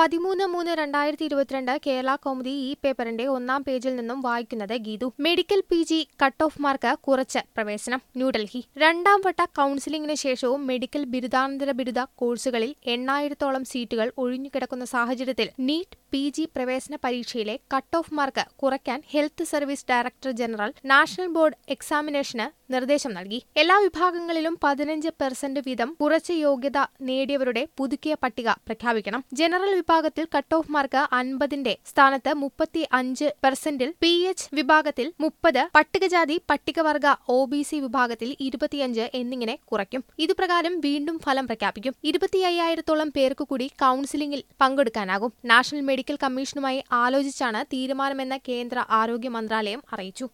പതിമൂന്ന് മൂന്ന് രണ്ടായിരത്തി ഇരുപത്തിരണ്ട് കേരള കൗമുദി ഈ പേപ്പറിന്റെ ഒന്നാം പേജിൽ നിന്നും വായിക്കുന്നത് Geethu medical P G cut off mark കുറച്ച് പ്രവേശനം ന്യൂഡൽഹി രണ്ടാം വട്ട കൌൺസിലിംഗിന് ശേഷവും മെഡിക്കൽ ബിരുദാനന്തര ബിരുദ കോഴ്സുകളിൽ എണ്ണായിരത്തോളം സീറ്റുകൾ ഒഴിഞ്ഞുകിടക്കുന്ന സാഹചര്യത്തിൽ നീറ്റ് പി ജി പ്രവേശന പരീക്ഷയിലെ കട്ട് ഓഫ് മാർക്ക് കുറയ്ക്കാൻ health service director general national board എക്സാമിനേഷന് നിർദ്ദേശം നൽകി എല്ലാ വിഭാഗങ്ങളിലും പതിനഞ്ച് പെർസെന്റ് വീതം കുറച്ച് യോഗ്യത നേടിയവരുടെ പുതുക്കിയ പട്ടിക പ്രഖ്യാപിക്കണം ജനറൽ വിഭാഗത്തിൽ കട്ട് ഓഫ് മാർക്ക് അൻപതിന്റെ സ്ഥാനത്ത് മുപ്പത്തി അഞ്ച് പെർസെന്റിൽ പി എച്ച് വിഭാഗത്തിൽ മുപ്പത് പട്ടികജാതി പട്ടികവർഗ ഒ ബി സി വിഭാഗത്തിൽ ഇരുപത്തിയഞ്ച് എന്നിങ്ങനെ കുറയ്ക്കും ഇതുപ്രകാരം വീണ്ടും ഫലം പ്രഖ്യാപിക്കും ഇരുപത്തി അയ്യായിരത്തോളം പേർക്ക് കൂടി കൌൺസിലിംഗിൽ പങ്കെടുക്കാനാകും നാഷണൽ മെഡിക്കൽ കമ്മീഷനുമായി ആലോചിച്ചാണ് തീരുമാനമെന്ന് കേന്ദ്ര ആരോഗ്യ മന്ത്രാലയം അറിയിച്ചു